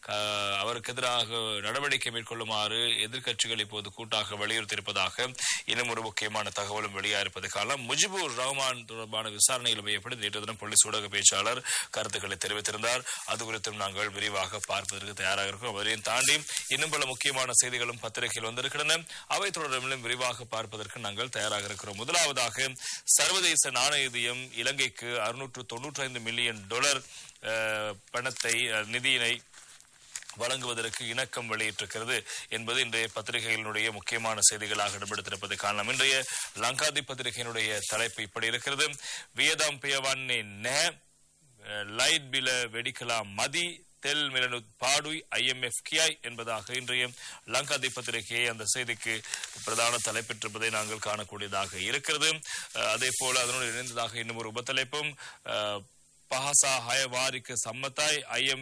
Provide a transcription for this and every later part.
க- அவருக்கு எதிராக நடவடிக்கை மேற்கொள்ளுமாறு எதிர்க்கட்சிகள் இப்போது கூட்டாக வலியுறுத்தியிருப்பதாக இன்னும் ஒரு முக்கியமான தகவலும் வெளியாயிருப்பது காலம் முஜிபுர் ரஹ்மான் தொடர்பான விசாரணையில் மையப்படி நேற்று தினம் போலீஸ் ஊடக பேச்சாளர் கருத்துக்களை தெரிவித்திருந்தார் அது குறித்தும் நாங்கள் விரிவாக பார்ப்பதற்கு தயாராக இருக்கிறோம் அதையும் தாண்டி இன்னும் பல முக்கியமான செய்திகளும் பத்திரிகையில் வந்திருக்கின்றன அவை தொடர்பிலும் விரிவாக பார்ப்பதற்கு நாங்கள் தயாராக இருக்கிறோம் முதலாவதாக சர்வதேச நாணயதியம் இலங்கைக்கு அறுநூற்று தொன்னூற்றி ஐந்து மில்லியன் டாலர் அஹ், பணத்தை அஹ், நிதியினை வழங்குவதற்கு இணக்கம் வெளியிட்டிருக்கிறது என்பது இன்றைய பத்திரிகைகளினுடைய முக்கியமான செய்திகளாக இடம்பெடுத்திருப்பதை காணலாம் இன்றைய லங்காதி பத்திரிகையினுடைய தலைப்பு இப்படி இருக்கிறது வியதாம் பியவானே நெ லைட் பில வெடிக்கலாம் மதி தெல் மிலனு பாடுய் ஐஎம்எஃப் கியாய் என்பதாக இன்றைய லங்காதி பத்திரிகையை அந்த செய்திக்கு பிரதான தலைப்பெற்றிருப்பதை நாங்கள் காணக்கூடியதாக இருக்கிறது அஹ், அதே போல அதனுடன் இணைந்ததாக இன்னும் ஒரு உபத்தலைப்பும் அஹ், පහසා හය වාරික සම්මතයි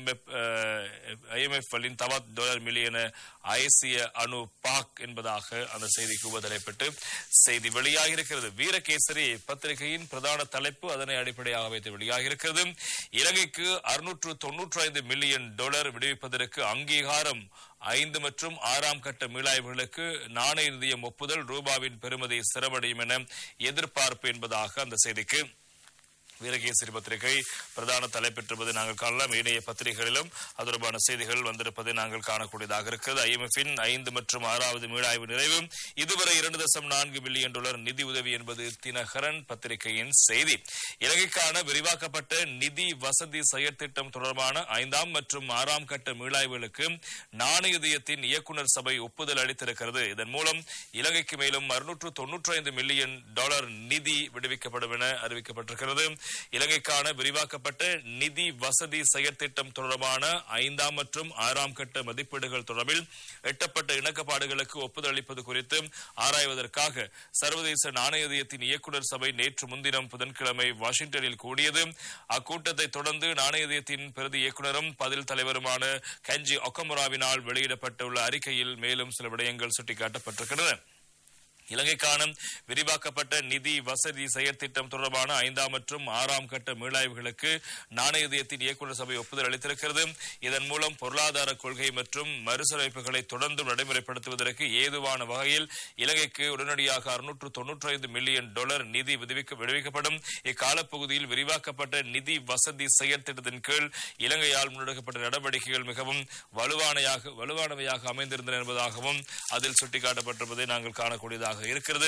IMF வலின் தவத் டாலர் மில்லியன ஐசிய அணு பாக் என்பதாக அந்த செய்திக்கு உபதலைப்பட்டு செய்தி வெளியாகியிருக்கிறது வீரகேசரி பத்திரிகையின் பிரதான தலைப்பு அதனை அடிப்படையாக வைத்து வெளியாகியிருக்கிறது இலங்கைக்கு அறுநூற்று தொன்னூற்றி ஐந்து மில்லியன் டாலர் விடுவிப்பதற்கு அங்கீகாரம் ஐந்து மற்றும் ஆறாம் கட்ட மீளாய்வுகளுக்கு நாணய நிதியம் ஒப்புதல் ரூபாவின் பெறுமதி சிறவடையும் என எதிர்பார்ப்பு என்பதாக அந்த செய்திக்கு வீரகேசரி பத்திரிகை பிரதான தலைப்பெற்றிருப்பதை நாங்கள் காணலாம் இணைய பத்திரிகைகளிலும் அது தொடர்பான செய்திகள் வந்திருப்பதை நாங்கள் காணக்கூடியதாக இருக்கிறது ஐஎம்எஃபின் ஐந்து மற்றும் ஆறாவது மீளாய்வு நிறைவு இதுவரை இரண்டு தசம் நான்கு பில்லியன் டாலர் நிதி உதவி என்பது தினகரன் பத்திரிகையின் செய்தி இலங்கைக்கான விரிவாக்கப்பட்ட நிதி வசதி செயற்திட்டம் தொடர்பான ஐந்தாம் மற்றும் ஆறாம் கட்ட மீளாய்வுகளுக்கு நாணயதியத்தின் இயக்குநர் சபை ஒப்புதல் அளித்திருக்கிறது இதன் மூலம் இலங்கைக்கு மேலும் அறுநூற்று தொன்னூற்றி ஐந்து மில்லியன் டாலர் நிதி விடுவிக்கப்படும் என அறிவிக்கப்பட்டிருக்கிறது இலங்கைக்கான விரிவாக்கப்பட்ட நிதி வசதி செயற்திட்டம் தொடர்பான ஐந்தாம் மற்றும் ஆறாம் கட்ட மதிப்பீடுகள் தொடர்பில் எட்டப்பட்ட இணக்கப்பாடுகளுக்கு ஒப்புதல் அளிப்பது குறித்து ஆராய்வதற்காக சர்வதேச நாணயதியத்தின் இயக்குநர் சபை நேற்று முன்தினம் புதன்கிழமை வாஷிங்டனில் கூடியது அக்கூட்டத்தை தொடர்ந்து நாணயதியத்தின் பிரதி இயக்குநரும் பதில் தலைவருமான கஞ்சி ஒக்கமுராவினால் வெளியிடப்பட்டுள்ள அறிக்கையில் மேலும் சில விடயங்கள் சுட்டிக்காட்டப்பட்டிருக்கின்றன இலங்கைக்கான விரிவாக்கப்பட்ட நிதி வசதி செயற்திட்டம் தொடர்பான ஐந்தாம் மற்றும் ஆறாம் கட்ட மீளாய்வுகளுக்கு நாணயதியத்தின் இயக்குநர் சபை ஒப்புதல் அளித்திருக்கிறது இதன் மூலம் பொருளாதார கொள்கை மற்றும் மறுசீரமைப்புகளை தொடர்ந்து நடைமுறைப்படுத்துவதற்கு ஏதுவான வகையில் இலங்கைக்கு உடனடியாக அறுநூற்று தொன்னூற்றி ஐந்து மில்லியன் டாலர் நிதி விடுவிக்க விடுவிக்கப்படும் இக்காலப்பகுதியில் விரிவாக்கப்பட்ட நிதி வசதி செயற்திட்டத்தின் கீழ் இலங்கையால் முன்னெடுக்கப்பட்ட நடவடிக்கைகள் மிகவும் வலுவானையாக வலுவானவையாக அமைந்திருந்தன என்பதாகவும் அதில் சுட்டிக்காட்டப்பட்டிருப்பதை நாங்கள் காணக்கூடியதாக இருக்கிறது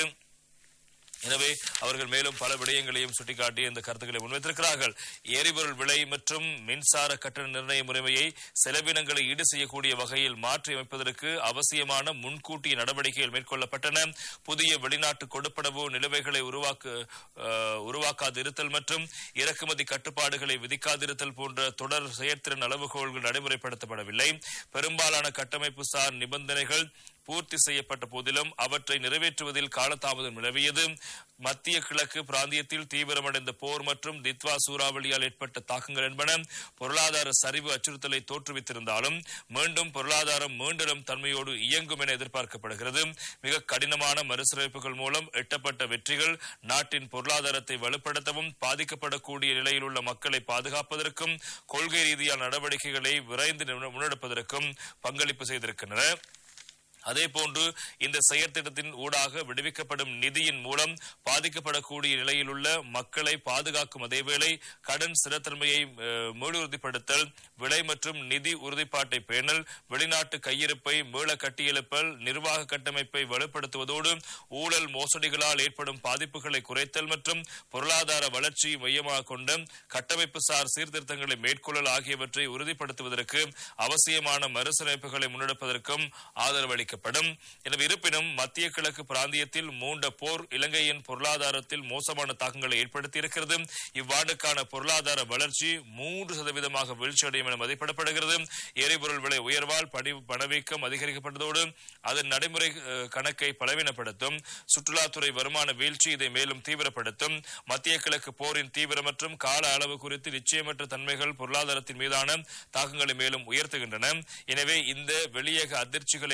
எனவே அவர்கள் மேலும் பல விடயங்களையும் சுட்டிக்காட்டி இந்த கருத்துக்களை முன்வைத்திருக்கிறார்கள் எரிபொருள் விலை மற்றும் மின்சார கட்டண நிர்ணய முறைமையை செலவினங்களை ஈடு செய்யக்கூடிய வகையில் மாற்றி அமைப்பதற்கு அவசியமான முன்கூட்டிய நடவடிக்கைகள் மேற்கொள்ளப்பட்டன புதிய வெளிநாட்டு கொடுப்பனவு நிலுவைகளை உருவாக்க அஹ், உருவாக்காதிருத்தல் மற்றும் இறக்குமதி கட்டுப்பாடுகளை விதிக்காதிருத்தல் போன்ற தொடர் செயற்திறன் அளவுகோல்கள் நடைமுறைப்படுத்தப்படவில்லை பெரும்பாலான கட்டமைப்பு சார் நிபந்தனைகள் பூர்த்தி செய்யப்பட்ட போதிலும் அவற்றை நிறைவேற்றுவதில் காலதாமதம் நிலவியது மத்திய கிழக்கு பிராந்தியத்தில் தீவிரமடைந்த போர் மற்றும் தித்வா சூறாவளியால் ஏற்பட்ட தாக்கங்கள் என்பன பொருளாதார சரிவு அச்சுறுத்தலை தோற்றுவித்திருந்தாலும் மீண்டும் பொருளாதாரம் மீண்டெழும் தன்மையோடு இயங்கும் என எதிர்பார்க்கப்படுகிறது மிக கடினமான மறுசீரமைப்புகள் மூலம் எட்டப்பட்ட வெற்றிகள் நாட்டின் பொருளாதாரத்தை வலுப்படுத்தவும் பாதிக்கப்படக்கூடிய நிலையில் உள்ள மக்களை பாதுகாப்பதற்கும் கொள்கை ரீதியான நடவடிக்கைகளை விரைந்து முன்னெடுப்பதற்கும் பங்களிப்பு செய்திருக்கின்றன அதே போன்று இந்த செயற்திட்டத்தின் ஊடாக விடுவிக்கப்படும் நிதியின் மூலம் பாதிக்கப்படக்கூடிய நிலையில் உள்ள மக்களை பாதுகாக்கும் அதேவேளை கடன் ஸ்திரத்தன்மையை அஹ், மீளுறுதிப்படுத்தல் விலை மற்றும் நிதி உறுதிப்பாட்டை பேணல் வெளிநாட்டு கையிருப்பை மீள கட்டியெழுப்பல் நிர்வாக கட்டமைப்பை வலுப்படுத்துவதோடு ஊழல் மோசடிகளால் ஏற்படும் பாதிப்புகளை குறைத்தல் மற்றும் பொருளாதார வளர்ச்சி மையமாக கொண்ட கட்டமைப்பு சார் சீர்திருத்தங்களை மேற்கொள்ளல் ஆகியவற்றை உறுதிப்படுத்துவதற்கு அவசியமான மறுசீரமைப்புகளை முன்னெடுப்பதற்கும் ஆதரவு அளிக்கப்படும் எனவே இருப்பினும் மத்திய கிழக்கு பிராந்தியத்தில் மூண்ட போர் இலங்கையின் பொருளாதாரத்தில் மோசமான தாக்கங்களை ஏற்படுத்தியிருக்கிறது இவ்வாண்டுக்கான பொருளாதார வளர்ச்சி மூன்று சதவீதமாக வீழ்ச்சியடையும் என மதிப்பிடப்படுகிறது எரிபொருள் விலை உயர்வால் பணி பணவீக்கம் அதிகரிக்கப்பட்டதோடு அதன் நடைமுறை அஹ், கணக்கை பலவீனப்படுத்தும் சுற்றுலாத்துறை வருமான வீழ்ச்சி இதை மேலும் தீவிரப்படுத்தும் மத்திய கிழக்கு போரின் தீவிர மற்றும் கால அளவு குறித்து நிச்சயமற்ற தன்மைகள் பொருளாதாரத்தின் மீதான தாக்கங்களை மேலும் உயர்த்துகின்றன எனவே இந்த வெளியக அதிர்ச்சிகளை கையாளுவது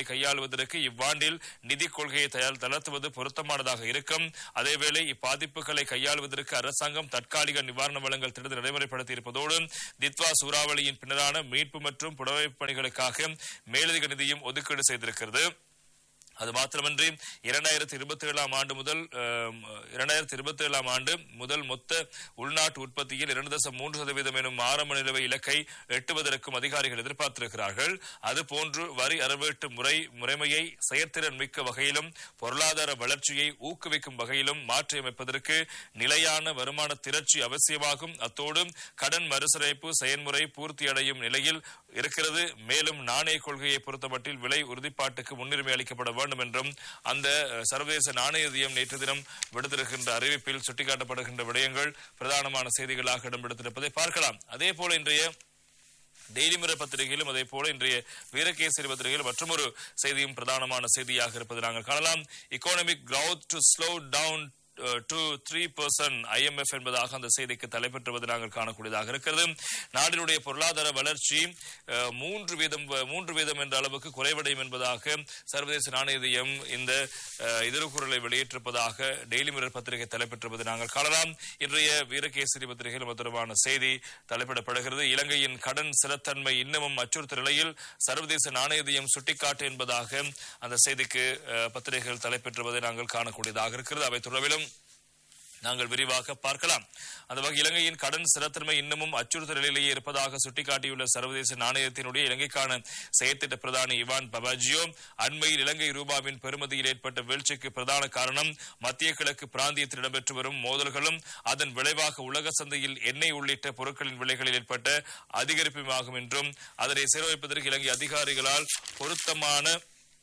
கையாள்வதற்கு இவ்வாண்டில் நிதி கொள்கையை தயார் தளர்த்துவது பொருத்தமானதாக இருக்கும் அதேவேளை இப்பாதிப்புகளை கையாள்வதற்கு அரசாங்கம் தற்காலிக நிவாரண வளங்கள் திட்டத்தை நடைமுறைப்படுத்தி இருப்பதோடு தித்வா சூறாவளியின் பின்னரான மீட்பு மற்றும் புடவைப் பணிகளுக்காக மேலதிக நிதியும் ஒதுக்கீடு செய்திருக்கிறது அது மாத்திரமன்றி இரண்டாயிரத்தி இருபத்தி ஏழாம் ஆண்டு முதல் இரண்டாயிரத்தி இருபத்தி ஏழாம் ஆண்டு முதல் மொத்த உள்நாட்டு உற்பத்தியில் இரண்டு தசம் மூன்று சதவீதம் எனும் ஆரம்ப நிலவை இலக்கை எட்டுவதற்கும் அதிகாரிகள் எதிர்பார்த்திருக்கிறார்கள் அதுபோன்று வரி அறவீட்டு முறை முறைமையை செயற்திறன் மிக்க வகையிலும் பொருளாதார வளர்ச்சியை ஊக்குவிக்கும் வகையிலும் மாற்றியமைப்பதற்கு நிலையான வருமான திரட்சி அவசியமாகும் அத்தோடு கடன் மறுசீரமைப்பு செயல்முறை பூர்த்தியடையும் நிலையில் இருக்கிறது மேலும் நாணய கொள்கையை பொறுத்தமட்டில் விலை உறுதிப்பாட்டுக்கு முன்னுரிமை அளிக்கப்பட வேண்டும் என்றும் அந்த அஹ், சர்வதேச நாணய நிதியம் நேற்று தினம் விடுத்திருக்கின்ற அறிவிப்பில் சுட்டிக்காட்டப்படுகின்ற விடயங்கள் பிரதானமான செய்திகளாக இடம்பெடுத்திருப்பதை பார்க்கலாம் அதே போல இன்றைய டெய்லி மிரர் பத்திரிகையிலும் அதே போல இன்றைய வீரகேசரி பத்திரிகையில் மற்றொரு செய்தியும் பிரதானமான செய்தியாக இருப்பதை நாங்கள் காணலாம் economic growth to slow down to three percent IMF என்பதாக அந்த செய்திக்கு தலைப்பெற்றுவது நாங்கள் காணக்கூடியதாக இருக்கிறது நாட்டினுடைய பொருளாதார வளர்ச்சி அஹ், மூன்று வீதம் மூன்று வீதம் என்ற அளவுக்கு குறைவடையும் என்பதாக சர்வதேச நாணய நிதியம் இந்த அஹ், எதிர்குறலை வெளியிட்டிருப்பதாக டெய்லி மிரர் பத்திரிகை தலைப்பெற்றுவது நாங்கள் காணலாம் இன்றைய வீரகேசரி பத்திரிகையில் தொடர்பான செய்தி தலைப்பிடப்படுகிறது இலங்கையின் கடன் ஸ்திரத்தன்மை இன்னமும் அச்சுறுத்தல் நிலையில் சர்வதேச நாணய நிதியம் சுட்டிக்காட்டு என்பதாக அந்த செய்திக்கு அஹ், பத்திரிகைகள் தலைப்பெற்றுவதை நாங்கள் காணக்கூடியதாக இருக்கிறது அவை தொடர்பிலும் நாங்கள் விரிவாக பார்க்கலாம் அந்த வகை இலங்கையின் கடன் ஸ்திரத்தன்மை இன்னமும் அச்சுறுத்தல் நிலையிலேயே இருப்பதாக சுட்டிக்காட்டியுள்ள சர்வதேச நாணயத்தினுடைய இலங்கைக்கான செயற்திட்ட பிரதானி இவான் பபாஜியோ அண்மையில் இலங்கை ரூபாவின் பெறுமதியில் ஏற்பட்ட வீழ்ச்சிக்கு பிரதான காரணம் மத்திய கிழக்கு பிராந்தியத்தில் இடம்பெற்று வரும் மோதல்களும் அதன் விளைவாக உலக சந்தையில் எண்ணெய் உள்ளிட்ட பொருட்களின் விலைகளில் ஏற்பட்ட அதிகரிப்புமாகும் என்றும் அதனை சீரமைப்பதற்கு இலங்கை அதிகாரிகளால் பொருத்தமான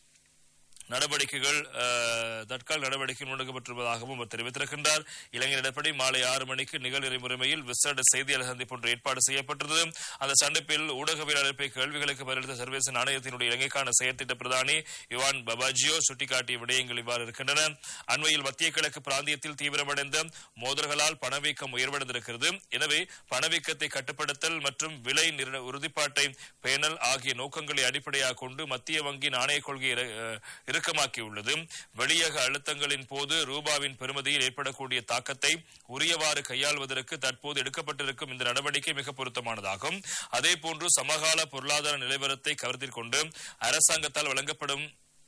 நடவடிக்கைகள் அஹ், தற்கால நடவடிக்கை முன்னெடுக்கப்பட்டிருப்பதாகவும் அவர் தெரிவித்திருக்கின்றார் இலங்கை நடப்படி மாலை ஆறு மணிக்கு நிகழ்நிறை முறைமையில் விசேட செய்தியாளர் சந்திப்பு ஒன்று ஏற்பாடு செய்யப்பட்டது அந்த சந்திப்பில் ஊடகவியலாளர் கேள்விகளுக்கு பதிலளித்த சர்வதேச நாணயத்தினுடைய இலங்கைக்கான செயற்திட்ட பிரதானி யுவான் பபாஜியோ சுட்டிக்காட்டிய விடயங்கள் இவ்வாறு இருக்கின்றன அண்மையில் மத்திய கிழக்கு பிராந்தியத்தில் தீவிரமடைந்த மோதல்களால் பணவீக்கம் உயர்வடைந்திருக்கிறது எனவே பணவீக்கத்தை கட்டுப்படுத்தல் மற்றும் விலை நிர்ண- உறுதிப்பாட்டை பேணல் ஆகிய நோக்கங்களை அடிப்படையாக கொண்டு மத்திய வங்கி நாணய கொள்கை இற- அஹ், இறுக்கமாக்கியுள்ளது வெளியக அழுத்தங்களின் போது ரூபாவின் பெறுமதியில் ஏற்படக்கூடிய தாக்கத்தை உரியவாறு கையாள்வதற்கு தற்போது எடுக்கப்பட்டிருக்கும் இந்த நடவடிக்கை மிக பொருத்தமானதாகும் அதேபோன்று சமகால பொருளாதார நிலவரத்தை கருத்தில் கொண்டு அரசாங்கத்தால் வழங்கப்படும்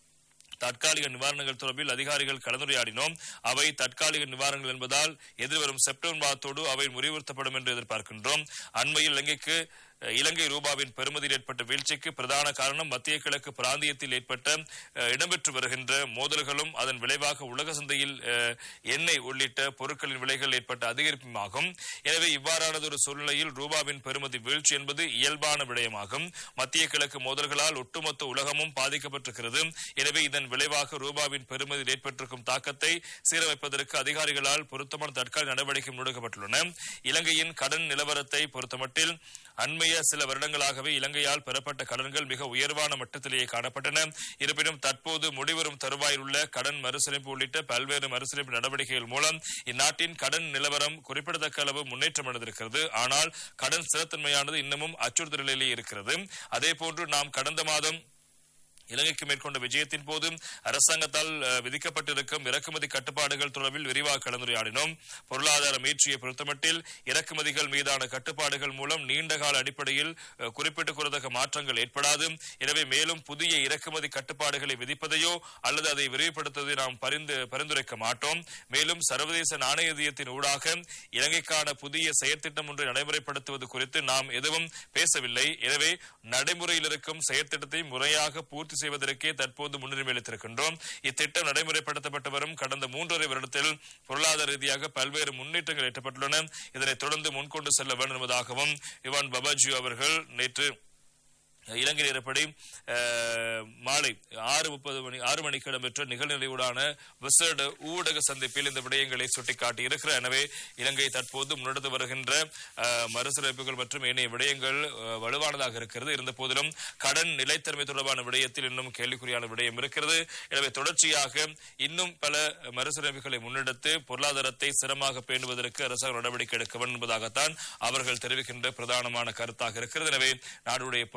தற்காலிக நிவாரணங்கள் தொடர்பில் அதிகாரிகள் கலந்துரையாடினோம் அவை தற்காலிக நிவாரணங்கள் என்பதால் எதிர்வரும் செப்டம்பர் மாதத்தோடு அவை முறிவுறுத்தப்படும் என்று எதிர்பார்க்கின்றோம் அண்மையில் இலங்கைக்கு அஹ், இலங்கை ரூபாவின் பெறுமதியில் ஏற்பட்ட வீழ்ச்சிக்கு பிரதான காரணம் மத்திய கிழக்கு பிராந்தியத்தில் ஏற்பட்ட அஹ், இடம்பெற்று வருகின்ற மோதல்களும் அதன் விளைவாக உலக சந்தையில் அஹ், எண்ணெய் உள்ளிட்ட பொருட்களின் விலைகள் ஏற்பட்ட அதிகரிப்புமாகும் எனவே இவ்வாறானது ஒரு சூழ்நிலையில் ரூபாவின் பெறுமதி வீழ்ச்சி என்பது இயல்பான விடயமாகும் மத்திய கிழக்கு மோதல்களால் ஒட்டுமொத்த உலகமும் பாதிக்கப்பட்டிருக்கிறது எனவே இதன் விளைவாக ரூபாவின் பெறுமதியில் ஏற்பட்டிருக்கும் தாக்கத்தை சீரமைப்பதற்கு அதிகாரிகளால் பொருத்தமான தற்காலிக நடவடிக்கை முன்னெடுக்கப்பட்டுள்ளன இலங்கையின் கடன் நிலவரத்தை பொறுத்தமட்டில் அண்மைய சில வருடங்களாகவே இலங்கையால் பெறப்பட்ட கடன்கள் மிக உயர்வான மட்டத்திலேயே காணப்பட்டன இருப்பினும் தற்போது முடிவரும் தருவாயில் உள்ள கடன் மறுசீரமைப்பு உள்ளிட்ட பல்வேறு மறுசீரமைப்பு நடவடிக்கைகள் மூலம் இந்நாட்டின் கடன் நிலவரம் குறிப்பிடத்தக்க அளவு முன்னேற்றம் அடைந்திருக்கிறது ஆனால் கடன் ஸ்திரத்தன்மையானது இன்னமும் அச்சுறுத்தல் நிலையிலே இருக்கிறது அதேபோன்று நாம் கடந்த மாதம் இலங்கைக்கு மேற்கொண்ட விஜயத்தின் போது அரசாங்கத்தால் அஹ், விதிக்கப்பட்டிருக்கும் இறக்குமதி கட்டுப்பாடுகள் தொடர்பில் விரிவாக கலந்துரையாடினோம் பொருளாதார மீட்சியை பொறுத்தமட்டில் இறக்குமதிகள் மீதான கட்டுப்பாடுகள் மூலம் நீண்டகால அடிப்படையில் அஹ், குறிப்பிடத்தக்க மாற்றங்கள் ஏற்படாது எனவே மேலும் புதிய இறக்குமதி கட்டுப்பாடுகளை விதிப்பதையோ அல்லது அதை விரிவுபடுத்துவதை நாம் பரிந்து பரிந்துரைக்க மாட்டோம் மேலும் சர்வதேச நாணய நிதியத்தின் ஊடாக இலங்கைக்கான புதிய செயற்திட்டம் ஒன்றை நடைமுறைப்படுத்துவது குறித்து நாம் எதுவும் பேசவில்லை எனவே நடைமுறையில் இருக்கும் செயற்திட்டத்தை முறையாக பூர்த்தி செய்வதற்கே தற்போது முன்னுரிமை அளித்திருக்கின்றோம் இத்திட்டம் நடைமுறைப்படுத்தப்பட்டு வரும் கடந்த மூன்றரை வருடத்தில் பொருளாதார ரீதியாக பல்வேறு முன்னேற்றங்கள் எட்டப்பட்டுள்ளன இதனைத் தொடர்ந்து முன்கொண்டு செல்ல வேண்டும் என்பதாகவும் இவான் பபாஜி அவர்கள் நேற்று இலங்கை நேரப்படி அஹ், மாலை ஆறு முப்பது மணி ஆறு மணிக்கு இடம்பெற்ற நிகழ்நிலையூடான விசேட ஊடக சந்திப்பில் இந்த விடயங்களை சுட்டிக்காட்டி இருக்கிற எனவே இலங்கை தற்போது முன்னெடுத்து வருகின்ற அஹ், மறுசீரமைப்புகள் மற்றும் ஏனைய விடயங்கள் அஹ், வலுவானதாக இருக்கிறது இருந்த போதிலும் கடன் நிலைத்தன்மை தொடர்பான விடயத்தில் இன்னும் கேள்விக்குறியான விடயம் இருக்கிறது எனவே தொடர்ச்சியாக இன்னும் பல மறுசீரமைப்புகளை முன்னெடுத்து பொருளாதாரத்தை சிரமமாக பேணுவதற்கு அரசாங்கம் நடவடிக்கை எடுக்க வேண்டும் என்பதாகத்தான் அவர்கள் தெரிவிக்கின்ற பிரதானமான கருத்தாக இருக்கிறது எனவே நாடுடைய பொருளாதார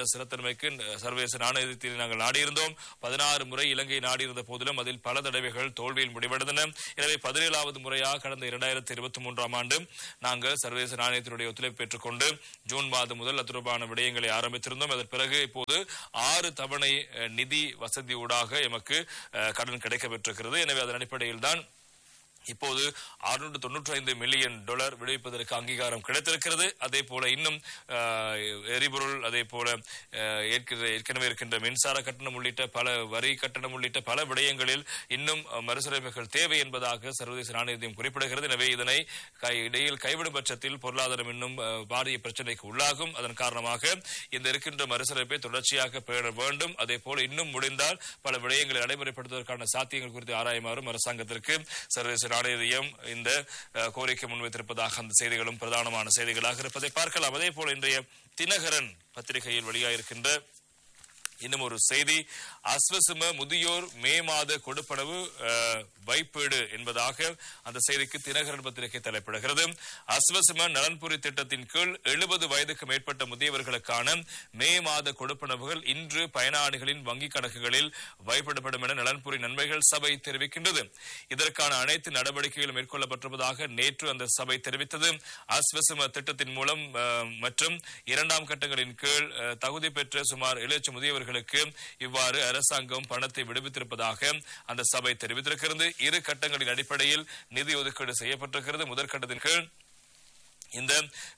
சிறத்தன்மைக்கு சர்வதேச நாணயத்தில் நாங்கள் நாடியிருந்தோம் பதினாறு முறை இலங்கை நாடியிருந்த போதிலும் அதில் பல தடவைகள் தோல்வியில் முடிவடைந்தன எனவே பதினேழாவது முறையாக கடந்த இரண்டாயிரத்தி இருபத்தி மூன்றாம் ஆண்டு நாங்கள் சர்வதேச நாணயத்தினுடைய ஒத்துழைப்பு பெற்றுக்கொண்டு ஜூன் மாதம் முதல் அது தொடர்பான விடயங்களை ஆரம்பித்திருந்தோம் அதன் பிறகு இப்போது ஆறு தவணை அஹ், நிதி வசதி ஊடாக எமக்கு அஹ், கடன் கிடைக்க பெற்றிருக்கிறது எனவே அதன் அடிப்படையில் தான் இப்போது அறுநூற்று தொன்னூற்றி ஐந்து மில்லியன் டாலர் விடுவிப்பதற்கு அங்கீகாரம் கிடைத்திருக்கிறது அதே போல இன்னும் அஹ், எரிபொருள் அதே போல அஹ், ஏற்கிற- ஏற்கனவே இருக்கின்ற மின்சார கட்டணம் உள்ளிட்ட பல வரி கட்டணம் உள்ளிட்ட பல விடயங்களில் இன்னும் அஹ், மறுசீரமைப்புகள் தேவை என்பதாக சர்வதேச நாணயத்தையும் குறிப்பிடுகிறது எனவே இதனை கை- இடையில் கைவிடும் பட்சத்தில் பொருளாதாரம் இன்னும் அஹ், பாரிய பிரச்சனைக்கு உள்ளாகும் அதன் காரணமாக இந்த இருக்கின்ற மறுசீரமைப்பை தொடர்ச்சியாக பேண வேண்டும் அதே போல இன்னும் முடிந்தால் பல விடயங்களை நடைமுறைப்படுத்துவதற்கான சாத்தியங்கள் குறித்து ஆராயுமாறும் அரசாங்கத்திற்கு சர்வதேச நாணயம் இந்த அஹ், கோரிக்கை முன்வைத்திருப்பதாக அந்த செய்திகளும் பிரதானமான செய்திகளாக இருப்பதை பார்க்கலாம் அதே போல இன்றைய தினகரன் பத்திரிகையில் வெளியாகிருக்கின்ற இன்னும் ஒரு செய்தி அஸ்வசும முதியோர் மே மாத கொடுப்பனவு அஹ், வைப்பீடு என்பதாக அந்த செய்திக்கு தினகரன் பத்திரிகை தலைப்பிடுகிறது அஸ்வசும நலன்புரி திட்டத்தின் கீழ் எழுபது வயதுக்கு மேற்பட்ட முதியவர்களுக்கான மே மாத கொடுப்பனவுகள் இன்று பயனாளிகளின் வங்கிக் கணக்குகளில் வைப்பிடப்படும் என நலன்புரி நன்மைகள் சபை தெரிவிக்கின்றது இதற்கான அனைத்து நடவடிக்கைகளும் மேற்கொள்ளப்பட்டிருப்பதாக நேற்று அந்த சபை தெரிவித்தது அஸ்வசும திட்டத்தின் மூலம் அஹ், மற்றும் இரண்டாம் கட்டங்களின் கீழ் அஹ், தகுதி பெற்ற சுமார் ஏழு லட்சம் முதியவர்களுக்கு இவ்வாறு அரசாங்கம் பணத்தை விடுவித்திருப்பதாக அந்த சபை தெரிவித்திருக்கிறது இரு கட்டங்களின் அடிப்படையில் நிதி ஒதுக்கீடு செய்யப்பட்டிருக்கிறது முதற்கட்டத்தின் கீழ் இந்த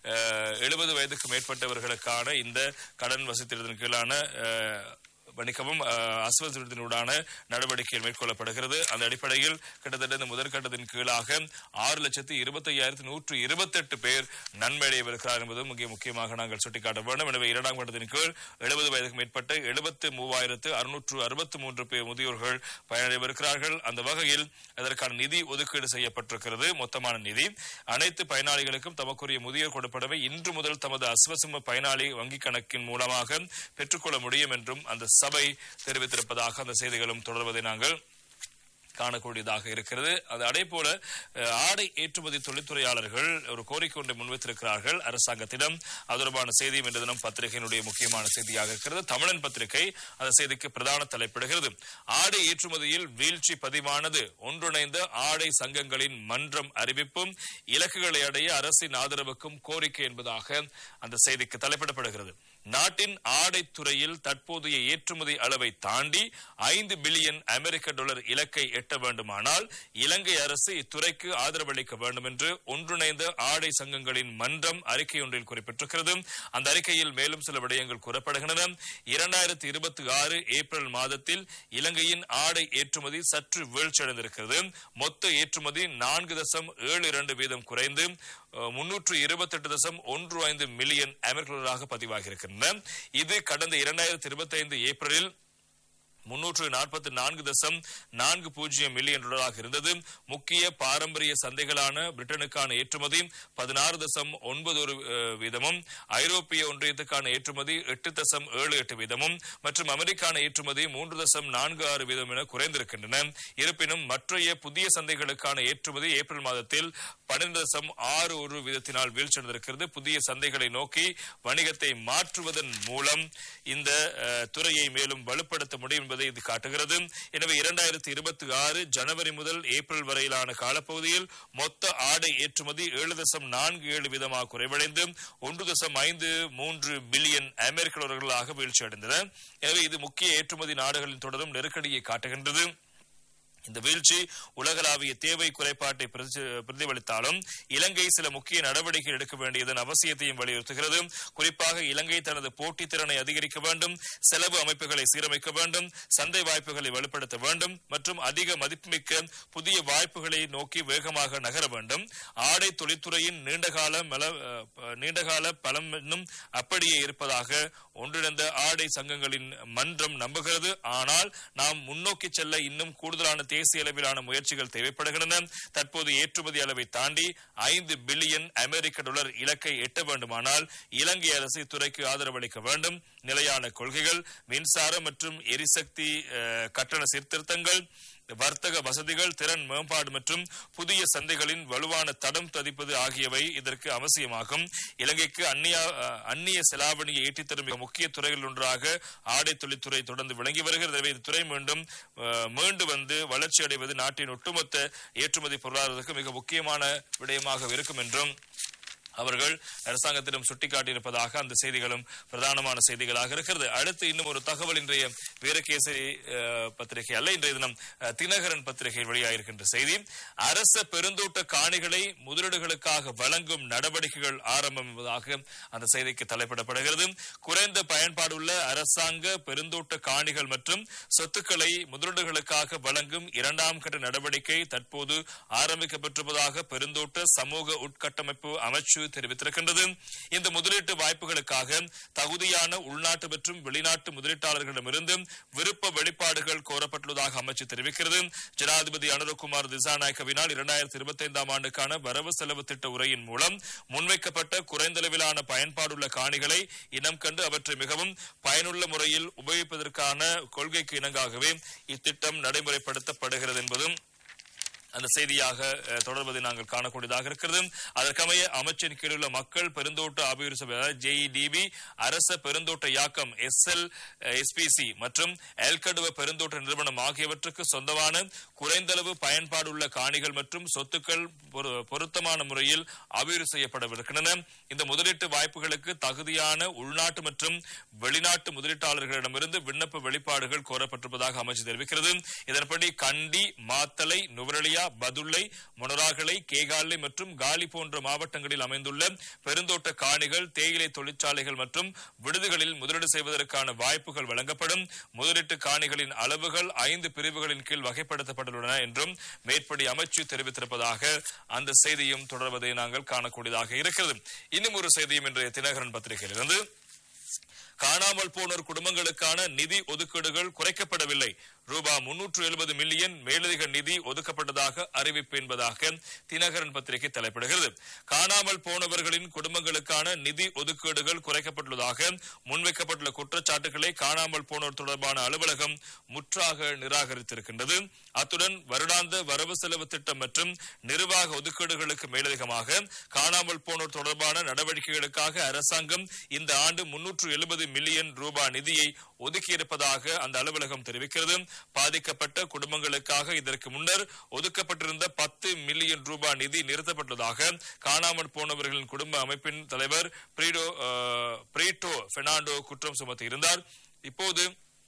எழுபது வயதுக்கு மேற்பட்டவர்களுக்கான இந்த கடன் வசதியின் கீழான அஹ், மன்னிக்கவும் அஸ்வசத்தினூடான நடவடிக்கைகள் மேற்கொள்ளப்படுகிறது அந்த அடிப்படையில் கிட்டத்தட்ட இந்த முதற்கட்டத்தின் கீழாக ஆறு லட்சத்தி இருபத்தி ஐயாயிரத்தி நூற்று இருபத்தெட்டு பேர் நன்மையடையவிருக்கிறார் என்பது மிக முக்கியமாக நாங்கள் சுட்டிக்காட்ட வேண்டும் எனவே இரண்டாம் கட்டத்தின் கீழ் எழுபது வயதுக்கு மேற்பட்ட எழுபத்து மூவாயிரத்து அறுநூற்று அறுபத்தி மூன்று பேர் முதியோர்கள் பயனடைவிருக்கிறார்கள் அந்த வகையில் அதற்கான நிதி ஒதுக்கீடு செய்யப்பட்டிருக்கிறது மொத்தமான நிதி அனைத்து பயனாளிகளுக்கும் தமக்குரிய முதியோர் கொடுப்பனவை இன்று முதல் தமது அஸ்வசும பயனாளி வங்கிக் கணக்கின் மூலமாக பெற்றுக்கொள்ள முடியும் என்றும் அந்த சபை தெரிவித்திருப்பதாக அந்த செய்திகளும் தொடர்வதை நாங்கள் காணக்கூடியதாக இருக்கிறது அது அதே போல அஹ், ஆடை ஏற்றுமதி தொழில்துறையாளர்கள் ஒரு கோரிக்கை ஒன்றை முன்வைத்திருக்கிறார்கள் அரசாங்கத்திடம் அது தொடர்பான செய்தியும் இன்று தினம் பத்திரிகையினுடைய முக்கியமான செய்தியாக இருக்கிறது தமிழன் பத்திரிகை அந்த செய்திக்கு பிரதான தலைப்பிடுகிறது ஆடை ஏற்றுமதியில் வீழ்ச்சி பதிவானது ஒன்றிணைந்த ஆடை சங்கங்களின் மன்றம் அறிவிப்பும் இலக்குகளை அடைய அரசின் ஆதரவுக்கும் கோரிக்கை என்பதாக அந்த செய்திக்கு தலைப்பிடப்படுகிறது நாட்டின் ஆடை துறையில் தற்போதைய ஏற்றுமதி அளவை தாண்டி ஐந்து பில்லியன் அமெரிக்க டாலர் இலக்கை எட்ட வேண்டுமானால் இலங்கை அரசு இத்துறைக்கு ஆதரவளிக்க வேண்டும் என்று ஒன்றிணைந்த ஆடை சங்கங்களின் மன்றம் அறிக்கை ஒன்றில் குறிப்பிட்டிருக்கிறது அந்த அறிக்கையில் மேலும் சில விடயங்கள் கூறப்படுகின்றன இரண்டாயிரத்தி இருபத்தி ஆறு ஏப்ரல் மாதத்தில் இலங்கையின் ஆடை ஏற்றுமதி சற்று வீழ்ச்சியடைந்திருக்கிறது மொத்த ஏற்றுமதி நான்கு தசம் ஏழு இரண்டு வீதம் குறைந்து முன்னூற்று இருபத்தெட்டு தசம் ஒன்று ஐந்து மில்லியன் அமெரிக்க டாலராக பதிவாகியிருக்கின்றன இது கடந்த இரண்டாயிரத்தி இருபத்தி ஐந்து ஏப்ரலில் முன்னூற்று நாற்பத்தி நான்கு தசம் நான்கு பூஜ்ஜியம் மில்லியன் டாலராக இருந்தது முக்கிய பாரம்பரிய சந்தைகளான பிரிட்டனுக்கான ஏற்றுமதி பதினாறு தசம் ஒன்பது ஒரு அஹ், வீதமும் ஐரோப்பிய ஒன்றியத்துக்கான ஏற்றுமதி எட்டு தசம் ஏழு எட்டு வீதமும் மற்றும் அமெரிக்கான ஏற்றுமதி மூன்று தசம் நான்கு ஆறு வீதம் என குறைந்திருக்கின்றன இருப்பினும் மற்றைய புதிய சந்தைகளுக்கான ஏற்றுமதி ஏப்ரல் மாதத்தில் பன்னிரண்டு தசம் ஆறு ஒரு வீதத்தினால் வீழ்ச்சியடைந்திருக்கிறது புதிய சந்தைகளை நோக்கி வணிகத்தை மாற்றுவதன் மூலம் இந்த அஹ், துறையை மேலும் வலுப்படுத்த முடியும் என்பதை இது காட்டுகிறது எனவே இரண்டாயிரத்தி இருபத்தி ஆறு ஜனவரி முதல் ஏப்ரல் வரையிலான காலப்பகுதியில் மொத்த ஆடை ஏற்றுமதி ஏழு தசம் நான்கு ஏழு வீதமாக குறைவடைந்து ஒன்று தசம் ஐந்து மூன்று பில்லியன் அமெரிக்க டாலர்களாக வீழ்ச்சியடைந்தன எனவே இது முக்கிய ஏற்றுமதி நாடுகளின் தொடரும் நெருக்கடியை காட்டுகின்றது இந்த வீழ்ச்சி உலகளாவிய தேவை குறைபாட்டை பிரதி- பிரதிபலித்தாலும் இலங்கை சில முக்கிய நடவடிக்கை எடுக்க வேண்டியதன் அவசியத்தையும் வலியுறுத்துகிறது குறிப்பாக இலங்கை தனது போட்டித் திறனை அதிகரிக்க வேண்டும் செலவு அமைப்புகளை சீரமைக்க வேண்டும் சந்தை வாய்ப்புகளை வலுப்படுத்த வேண்டும் மற்றும் அதிக மதிப்புமிக்க புதிய வாய்ப்புகளை நோக்கி வேகமாக நகர வேண்டும் ஆடை தொழில்துறையின் நீண்டகால மல அஹ், நீண்டகால பலம் இன்னும் அப்படியே இருப்பதாக ஒன்றிணைந்த ஆடை சங்கங்களின் மன்றம் நம்புகிறது ஆனால் நாம் முன்னோக்கி செல்ல இன்னும் கூடுதலான தேசிய அளவிலான முயற்சிகள் தேவைப்படுகின்றன தற்போது ஏற்றுமதி அளவை தாண்டி ஐந்து பில்லியன் அமெரிக்க டாலர் இலக்கை எட்ட வேண்டுமானால் இலங்கை அரசு இத்துறைக்கு ஆதரவளிக்க வேண்டும் நிலையான கொள்கைகள் மின்சார மற்றும் எரிசக்தி அஹ், கட்டண சீர்திருத்தங்கள் வர்த்தக வசதிகள் திறன் மேம்பாடு மற்றும் புதிய சந்தைகளின் வலுவான தடம் பதிப்பது ஆகியவை இதற்கு அவசியமாகும் இலங்கைக்கு அந்நிய அஹ், அந்நிய செலாவணியை ஈட்டித்தரும் மிக முக்கிய துறைகள் ஒன்றாக ஆடை தொழில்துறை தொடர்ந்து விளங்கி வருகிறது எனவே இந்த துறை மீண்டும் அஹ், மீண்டு வந்து வளர்ச்சி அடைவது நாட்டின் ஒட்டுமொத்த ஏற்றுமதி பொருளாதாரத்துக்கு மிக முக்கியமான விடயமாக இருக்கும் என்றும் அவர்கள் அரசாங்கத்திடம் சுட்டிக்காட்டியிருப்பதாக அந்த செய்திகளும் பிரதானமான செய்திகளாக இருக்கிறது அடுத்து இன்னும் ஒரு தகவல் இன்றைய வீரகேசரி அஹ், பத்திரிகை அல்ல இன்றைய தினம் அஹ், தினகரன் பத்திரிகையில் வெளியாகிருக்கின்ற செய்தி அரச பெருந்தோட்ட காணிகளை முதலீடுகளுக்காக வழங்கும் நடவடிக்கைகள் ஆரம்பம் என்பதாக அந்த செய்திக்கு தலைப்பிடப்படுகிறது குறைந்த பயன்பாடுள்ள அரசாங்க பெருந்தோட்ட காணிகள் மற்றும் சொத்துக்களை முதலீடுகளுக்காக வழங்கும் இரண்டாம் கட்ட நடவடிக்கை தற்போது ஆரம்பிக்கப்பட்டிருப்பதாக பெருந்தோட்ட சமூக உட்கட்டமைப்பு அமைச்சு தெரிவித்திருக்கின்றது இந்த முதலீட்டு வாய்ப்புகளுக்காக தகுதியான உள்நாட்டு மற்றும் வெளிநாட்டு முதலீட்டாளர்களிடமிருந்து விருப்ப வெளிப்பாடுகள் கோரப்பட்டுள்ளதாக அமைச்சு தெரிவிக்கிறது ஜனாதிபதி அனுரகுமார் திசாநாயக்கவினால் இரண்டாயிரத்தி இருபத்தி ஐந்தாம் ஆண்டுக்கான வரவு செலவு திட்ட உரையின் மூலம் முன்வைக்கப்பட்ட குறைந்தளவிலான பயன்பாடுள்ள காணிகளை இனம் கண்டு அவற்றை மிகவும் பயனுள்ள முறையில் உபயோகிப்பதற்கான கொள்கைக்கு இணங்காகவே இத்திட்டம் நடைமுறைப்படுத்தப்படுகிறது என்பதும் அந்த செய்தியாக அஹ், தொடர்வதை நாங்கள் காணக்கூடியதாக இருக்கிறது அதற்கமைய அமைச்சின் கீழுள்ள மக்கள் பெருந்தோட்ட அபிவிருத்தி சபை ஜேஇடிபி அரச பெருந்தோட்ட யாக்கம் எஸ்எல் எஸ்பிசி மற்றும் எல்கடுவ பெருந்தோட்ட நிறுவனம் ஆகியவற்றுக்கு சொந்தமான குறைந்தளவு பயன்பாடுள்ள காணிகள் மற்றும் சொத்துக்கள் பொரு- பொருத்தமான முறையில் அபிவிருத்தி செய்யப்படவிருக்கின்றன இந்த முதலீட்டு வாய்ப்புகளுக்கு தகுதியான உள்நாட்டு மற்றும் வெளிநாட்டு முதலீட்டாளர்களிடமிருந்து விண்ணப்ப வெளிப்பாடுகள் கோரப்பட்டிருப்பதாக அமைச்சு தெரிவிக்கிறது இதன்படி கண்டி மாத்தலை நுவரலியா பதுளை மொனராகலை கேகாலை மற்றும் காலி போன்ற மாவட்டங்களில் அமைந்துள்ள பெருந்தோட்ட காணிகள் தேயிலை தொழிற்சாலைகள் மற்றும் விடுதிகளில் முதலீடு செய்வதற்கான வாய்ப்புகள் வழங்கப்படும் முதலீட்டு காணிகளின் அளவுகள் ஐந்து பிரிவுகளின் கீழ் வகைப்படுத்தப்பட்டுள்ளன என்றும் மேற்படி அமைச்சு தெரிவித்திருப்பதாக அந்த செய்தியும் தொடர்வதை நாங்கள் காணக்கூடியதாக இருக்கிறது இன்னும் ஒரு செய்தியும் இன்றைய தினகரன் பத்திரிகையிலிருந்து காணாமல் போனோர் குடும்பங்களுக்கான நிதி ஒதுக்கீடுகள் குறைக்கப்படவில்லை ரூபாய் முன்னூற்று எழுபது மில்லியன் மேலதிக நிதி ஒதுக்கப்பட்டதாக அறிவிப்பு என்பதாக தினகரன் பத்திரிகை தலைப்பிடுகிறது காணாமல் போனவர்களின் குடும்பங்களுக்கான நிதி ஒதுக்கீடுகள் குறைக்கப்பட்டுள்ளதாக முன்வைக்கப்பட்டுள்ள குற்றச்சாட்டுகளை காணாமல் போனோர் தொடர்பான அலுவலகம் முற்றாக நிராகரித்திருக்கின்றது அத்துடன் வருடாந்த வரவு செலவு திட்டம் மற்றும் நிர்வாக ஒதுக்கீடுகளுக்கு மேலதிகமாக காணாமல் போனோர் தொடர்பான நடவடிக்கைகளுக்காக அரசாங்கம் இந்த ஆண்டு முன்னூற்று எழுபது மில்லியன் ரூபாய் நிதியை ஒதுக்கியிருப்பதாக அந்த அலுவலகம் தெரிவிக்கிறது பாதிக்கப்பட்ட குடும்பங்களுக்காக இதற்கு முன்னர் ஒதுக்கப்பட்டிருந்த பத்து மில்லியன் ரூபாய் நிதி நிறுத்தப்பட்டதாக காணாமல் போனவர்களின் குடும்ப அமைப்பின் தலைவர் பிரீடோ அஹ், பிரீட்டோ பெர்னாண்டோ குற்றம் சுமத்தியிருந்தார் இப்போது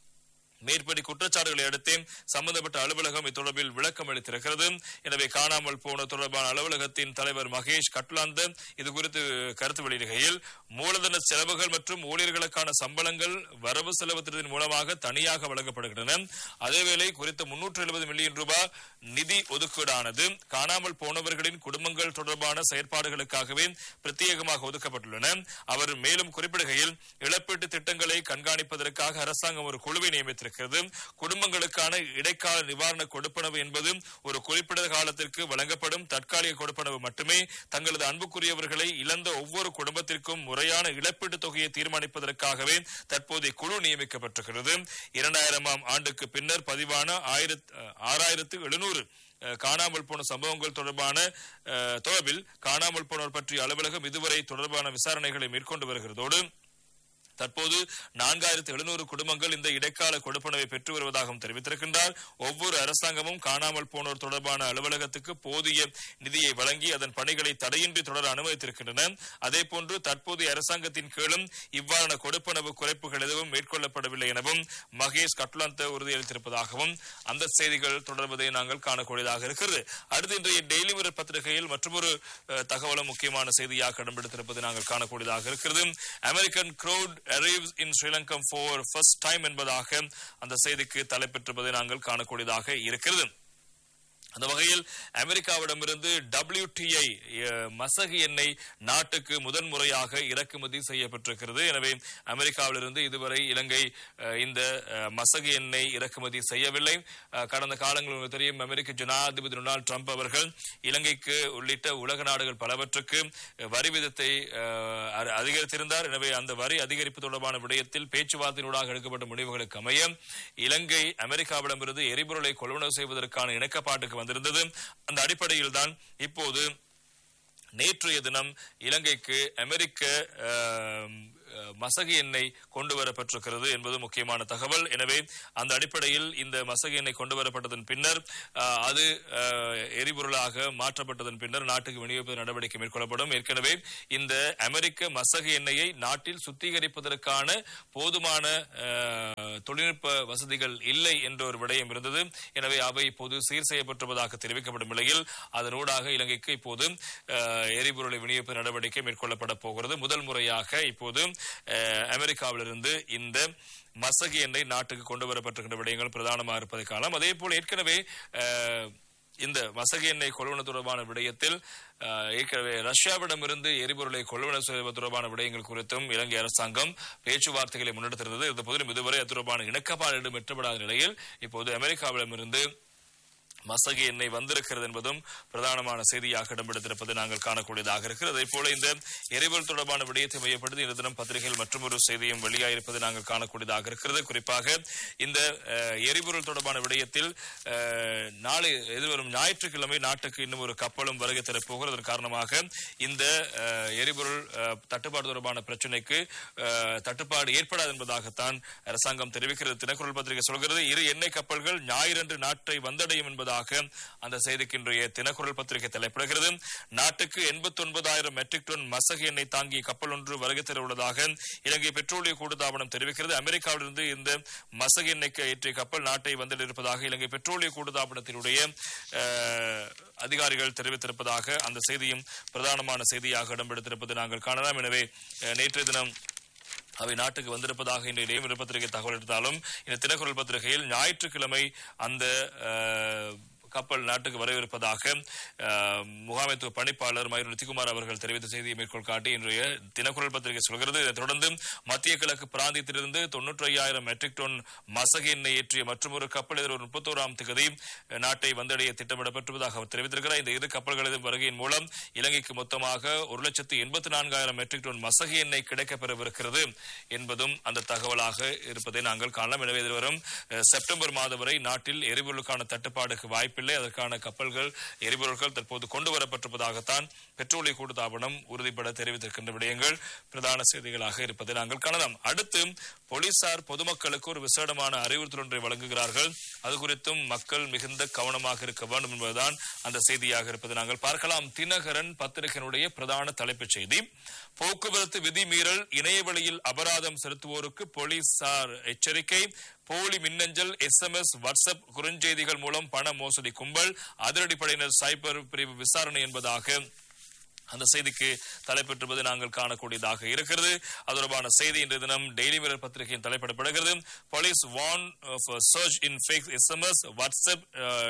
மேற்படி குற்றச்சாட்டுகளை அடுத்து சம்பந்தப்பட்ட அலுவலகம் இத்தொடர்பில் விளக்கம் அளித்திருக்கிறது எனவே காணாமல் போன தொடர்பான அலுவலகத்தின் தலைவர் மகேஷ் கட்லாந்த இது குறித்து கருத்து வெளியிடுகையில் மூலதன செலவுகள் மற்றும் ஊழியர்களுக்கான சம்பளங்கள் வரவு செலவு திட்டத்தின் மூலமாக தனியாக வழங்கப்படுகின்றன அதேவேளை குறித்த முன்னூற்று எழுபது மில்லியன் ரூபாய் நிதி ஒதுக்கீடானது காணாமல் போனவர்களின் குடும்பங்கள் தொடர்பான செயற்பாடுகளுக்காகவே பிரத்யேகமாக ஒதுக்கப்பட்டுள்ளன அவர் மேலும் குறிப்பிடுகையில் இழப்பீட்டு திட்டங்களை கண்காணிப்பதற்காக அரசாங்கம் ஒரு குழுவை நியமித்திருக்கிறது குடும்பங்களுக்கான இடைக்கால நிவாரண கொடுப்பனவு என்பது ஒரு குறிப்பிட்ட காலத்திற்கு வழங்கப்படும் தற்காலிக கொடுப்பனவு மட்டுமே தங்களது அன்புக்குரியவர்களை இழந்த ஒவ்வொரு குடும்பத்திற்கும் முறையான இழப்பீட்டு தொகையை தீர்மானிப்பதற்காகவே தற்போதைய குழு நியமிக்கப்பட்டிருக்கிறது இரண்டாயிரமாம் ஆண்டுக்கு பின்னர் பதிவான ஆயிரத்து ஆறாயிரத்து எழுநூறு அஹ், காணாமல் போன சம்பவங்கள் தொடர்பான அஹ், தொடர்பில் காணாமல் போனோர் பற்றிய அலுவலகம் இதுவரை தொடர்பான விசாரணைகளை மேற்கொண்டு வருகிறதோடு தற்போது நான்காயிரத்து எழுநூறு குடும்பங்கள் இந்த இடைக்கால கொடுப்பனவை பெற்று வருவதாகவும் தெரிவித்திருக்கின்றார் ஒவ்வொரு அரசாங்கமும் காணாமல் போனோர் தொடர்பான அலுவலகத்துக்கு போதிய நிதியை வழங்கி அதன் பணிகளை தடையின்றி தொடர அனுமதித்திருக்கின்றன அதேபோன்று தற்போதைய அரசாங்கத்தின் கீழும் இவ்வாறான கொடுப்பனவு குறைப்புகள் எதுவும் மேற்கொள்ளப்படவில்லை எனவும் மகேஷ் கட்லாந்த உறுதியளித்திருப்பதாகவும் அந்த செய்திகள் தொடர்வதை நாங்கள் காணக்கூடியதாக இருக்கிறது அடுத்து இன்றைய டெய்லி மிரர் பத்திரிகையில் மற்றொரு அஹ், தகவலும் முக்கியமான செய்தியாக இடம்பெடுத்திருப்பதை நாங்கள் காணக்கூடியதாக இருக்கிறது American crowd arrives in Sri Lanka for first time என்பதாக அந்த செய்திக்கு தலைப்பெற்றிருப்பதை நாங்கள் காணக்கூடியதாக இருக்கிறது அந்த வகையில் அமெரிக்காவிடமிருந்து WTI அஹ், மசகு எண்ணெய் நாட்டுக்கு முதன்முறையாக இறக்குமதி செய்யப்பட்டிருக்கிறது எனவே அமெரிக்காவிலிருந்து இதுவரை இலங்கை அஹ், இந்த அஹ், மசகு எண்ணெய் இறக்குமதி செய்யவில்லை அஹ், கடந்த காலங்களில் உங்களுக்கு தெரியும் அமெரிக்க ஜனாதிபதி டொனால்டு ட்ரம்ப் அவர்கள் இலங்கைக்கு உள்ளிட்ட உலக நாடுகள் பலவற்றுக்கு அஹ், வரி விதத்தை அஹ், அ- அதிகரித்திருந்தார் எனவே அந்த வரி அதிகரிப்பு தொடர்பான விடயத்தில் பேச்சுவார்த்தையினூடாக எடுக்கப்பட்ட முடிவுகளுக்கு அமைய இலங்கை அமெரிக்காவிடமிருந்து எரிபொருளை கொள்வனவு செய்வதற்கான இணக்கப்பாட்டுக்கு வந்திருந்தது அந்த அடிப்படையில் தான் இப்போது நேற்றைய தினம் இலங்கைக்கு அமெரிக்க ஆம், அஹ், மசகு எண்ணெய் கொண்டு வரப்பட்டிருக்கிறது என்பது முக்கியமான தகவல் எனவே அந்த அடிப்படையில் இந்த மசகு எண்ணெய் கொண்டு வரப்பட்டதன் பின்னர் அஹ், அது அஹ், எரிபொருளாக மாற்றப்பட்டதன் பின்னர் நாட்டுக்கு விநியோகிப்பது நடவடிக்கை மேற்கொள்ளப்படும் ஏற்கனவே இந்த அமெரிக்க மசகு எண்ணெயை நாட்டில் சுத்திகரிப்பதற்கான போதுமான அஹ், தொழில்நுட்ப வசதிகள் இல்லை என்ற ஒரு விடயம் இருந்தது எனவே அவை இப்போது சீர் செய்யப்பட்டிருப்பதாக தெரிவிக்கப்படும் நிலையில் அதனூடாக இலங்கைக்கு இப்போது அஹ், எரிபொருளை விநியோகிப்பு நடவடிக்கை மேற்கொள்ளப்பட போகிறது முதல் முறையாக இப்போது அஹ், அமெரிக்காவிலிருந்து இந்த மசகு எண்ணெய் நாட்டுக்கு கொண்டு வரப்பட்டிருக்கின்ற விடயங்கள் பிரதானமாக இருப்பதை காணலாம் அதே போல் ஏற்கனவே அஹ், இந்த மசகு எண்ணெய் கொள்வன தொடர்பான விடயத்தில் அஹ், ஏற்கனவே ரஷ்யாவிடமிருந்து எரிபொருளை கொள்வன செய்வது தொடர்பான விடயங்கள் குறித்தும் இலங்கை அரசாங்கம் பேச்சுவார்த்தைகளை முன்னெடுத்திருந்தது இந்த பகுதியில் இதுவரை அது தொடர்பான இணக்கப்பாடு எட்டப்படாத நிலையில் இப்போது அமெரிக்காவிடமிருந்து மசகு எண்ணெய் வந்திருக்கிறது என்பதும் பிரதானமான செய்தியாக இடம்பெடுத்திருப்பதை நாங்கள் காணக்கூடியதாக இருக்கிறது அதே போல இந்த எரிபொருள் தொடர்பான விடயத்தை மையப்படுத்தி இந்த தினம் பத்திரிகையில் மற்றொரு செய்தியும் வெளியாயிருப்பதை நாங்கள் காணக்கூடியதாக இருக்கிறது குறிப்பாக இந்த அஹ், எரிபொருள் தொடர்பான விடயத்தில் அஹ், நாளை எதிர்வரும் ஞாயிற்றுக்கிழமை நாட்டுக்கு இன்னும் ஒரு கப்பலும் வருகை தரப் போகிறது அதன் காரணமாக இந்த அஹ், எரிபொருள் அஹ், தட்டுப்பாடு தொடர்பான பிரச்சினைக்கு அஹ், தட்டுப்பாடு ஏற்படாது என்பதாகத்தான் அரசாங்கம் தெரிவிக்கிறது தினக்குரல் பத்திரிகை சொல்கிறது இரு எண்ணெய் கப்பல்கள் ஞாயிறன்று நாட்டை வந்தடையும் என்பதாக அந்த செய்திக்கு இன்றைய தினக்குரல் பத்திரிகை தலைப்பிடுகிறது நாட்டுக்கு எண்பத்தி ஒன்பதாயிரம் மெட்ரிக் டன் மசகு எண்ணெய் தாங்கிய கப்பல் ஒன்று வருகை தர உள்ளதாக இலங்கை பெட்ரோலிய கூட்டுத்தாபனம் தெரிவிக்கிறது அமெரிக்காவிலிருந்து இந்த மசகு எண்ணெய்க்கு ஏற்றிய கப்பல் நாட்டை வந்திருப்பதாக இலங்கை பெட்ரோலிய கூட்டுத்தாபனத்தினுடைய அஹ், அதிகாரிகள் தெரிவித்திருப்பதாக அந்த செய்தியும் பிரதானமான செய்தியாக இடம்பெடுத்திருப்பதை நாங்கள் காணலாம் எனவே அஹ், நேற்றைய தினம் அவை நாட்டுக்கு வந்திருப்பதாக இன்றைய நேமிர பத்திரிகை தகவல் எடுத்தாலும் இந்த தினக்குரல் பத்திரிகையில் ஞாயிற்றுக்கிழமை அந்த அஹ், கப்பல் நாட்டுக்கு வரவிருப்பதாக அஹ், முகாமைத்துவ பணிப்பாளர் மயூர் நிதிகுமார் அவர்கள் தெரிவித்த செய்தியை மேற்கோள் காட்டி இன்றைய தினக்குரல் பத்திரிகை சொல்கிறது இதைத் தொடர்ந்து மத்திய கிழக்கு பிராந்தியத்திலிருந்து தொன்னூற்றி ஐயாயிரம் மெட்ரிக் டன் மசகு எண்ணெய் ஏற்றிய மற்றொரு கப்பல் எதிர்வரும் முப்பத்தோராம் தேதி நாட்டை வந்தடைய திட்டமிடப்பட்டிருப்பதாக அவர் தெரிவித்திருக்கிறார் இந்த இரு கப்பல்களது வருகையின் மூலம் இலங்கைக்கு மொத்தமாக ஒரு லட்சத்து எண்பத்தி நான்காயிரம் மெட்ரிக் டன் மசகு எண்ணெய் கிடைக்கப்பெறவிருக்கிறது என்பதும் அந்த தகவலாக இருப்பதை நாங்கள் காணலாம் எனவே எதிர்வரும் அஹ், செப்டம்பர் மாதம் வரை நாட்டில் எரிபொருளுக்கான தட்டுப்பாடுக்கு வாய்ப்பில்லை அதற்கான கப்பல்கள் எரிபொருட்கள் தற்போது கொண்டு வரப்பட்டிருப்பதாகத்தான் பெட்ரோலிய கூட்டுத்தாபனம் உறுதிபட தெரிவித்திருக்கின்ற விடயங்கள் பிரதான செய்திகளாக இருப்பதை நாங்கள் காணலாம் அடுத்து போலீசார் பொதுமக்களுக்கு ஒரு விசேடமான அறிவுறுத்தல் ஒன்றை வழங்குகிறார்கள் அது குறித்தும் மக்கள் மிகுந்த கவனமாக இருக்க வேண்டும் என்பதுதான் அந்த செய்தியாக இருப்பதை நாங்கள் பார்க்கலாம் தினகரன் பத்திரிகையினுடைய பிரதான தலைப்புச் செய்தி போக்குவரத்து விதிமீறல் இணையவழியில் அபராதம் செலுத்துவோருக்கு போலீசார் எச்சரிக்கை போலி மின்னஞ்சல் எஸ்எம்எஸ் வாட்ஸ்அப் குறுஞ்செய்திகள் மூலம் பண மோசடி கும்பல் அதிரடிப்படையினர் சைபர் பிரிவு விசாரணை என்பதாக அந்த செய்திக்கு தலைப்பெற்றுவது நாங்கள் காணக்கூடியதாக இருக்கிறது அது தொடர்பான செய்தி இன்றைய தினம் டெய்லி மிரர் பத்திரிகையின் தலைப்பிடப்படுகிறது police van search in fake SMS WhatsApp